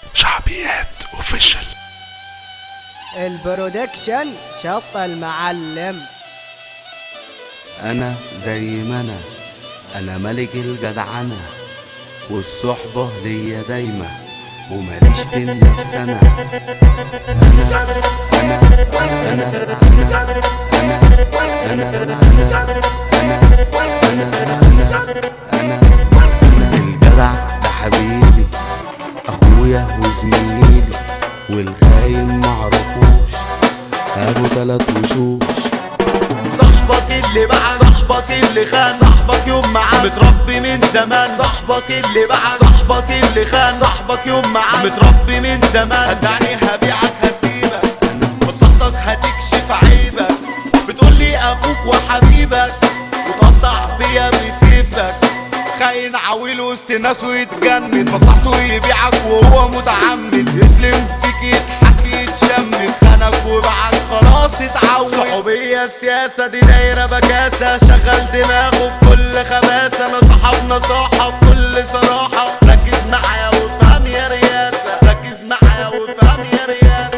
شعبيات اوفيشال البرودكشن شط المعلم انا زي ما انا انا ملك الجدعنة والصحبة ليا دايما وماليش في النفس انا انا انا انا انا انا انا انا انا انا انا انا الجدع ده حبيبي اخويا وزميلي والخاين معرفوش هابو تلات وشوش صاحبك اللي بعد صاحبك اللي خان صاحبك يوم معاك متربي من زمان صاحبك اللي بعد صاحبك اللي خان صاحبك يوم معاك متربي من زمان هدعني هبيعك هسيبك مصلحتك هتكشف عيبك بتقولي اخوك وحبيبك وتقطع فيا بسيفك خاين عويل وسط ناس ويتجنن مصلحته يبيعك وهو متعمد يسلم فيك يضحك يتشمت خانك وبعك خلاص اتعود صحوبية السياسة دي دايرة بكاسة شغل دماغه بكل خباثة نصحى بنصاحة بكل صراحة ركز معايا وافهم يا رياسة ركز معايا وافهم يا رياسة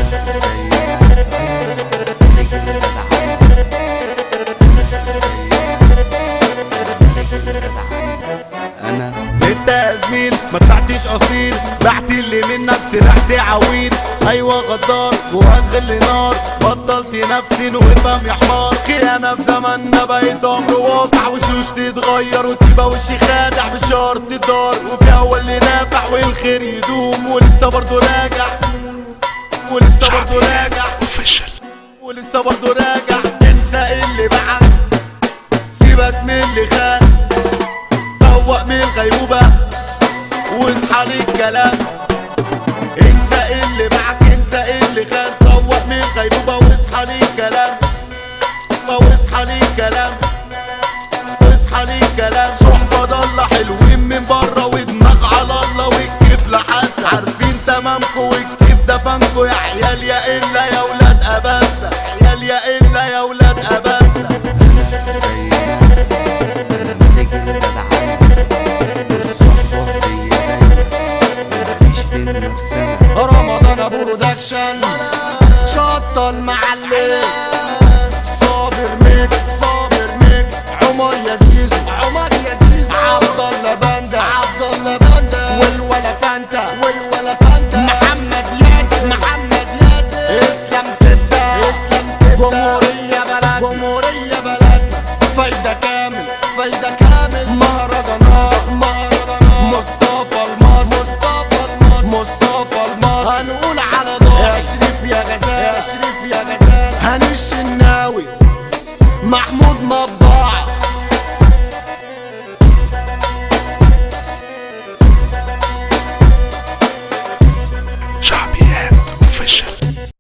انا انت يا زميل ما طلعتش اصيل بعت اللي منك طلعت عويل ايوه غدار جواك غل نار بطلت نفسي وافهم يا حمار خيانه في زماننا بقيت امر واقع وشوش تتغير وتبقى وشي خادع بشرط الدار وفي اول اللي نافع والخير يدوم ولسه برضه راجع ولسه برضه راجع اوفيشال ولسه برضه راجع انسى اللي بعد سيبك من اللي خان فوق من الغيبوبة واصحى للكلام انسى اللي معك انسى اللي خان فوق من الغيبوبة واصحى للكلام واصحى للكلام واصحى للكلام صحبة ضالة حلوين من بره ودماغ على الله والكيف لحاسة عارفين تمامكو والكيف ده فانكو يا عيال يا الا يا ولاد ابانسة عيال يا الا يا ولاد ابانسة زي ما انا ملك الجدعنة والصحبة ليا دايما وماليش في النفس انا رمضان برودكشن شط المعلم صابر ميكس صابر ميكس عمر يا زيزو عمر يا زيزو عبد الله بندا عبد الله بندا والولا فانتا والولا فانتا محمد ياسر محمد ياسر اسلام تبدا اسلام تبدا جمهورية بلد جمهورية بلد فايدة كامل فايدة كامل مهرجانات مهرجانات مصطفى المصري مصطفى المصري مصطفى المصري هنقول على دور يا شريف يا غزال يا شريف يا غزال هاني الشناوي محمود مباع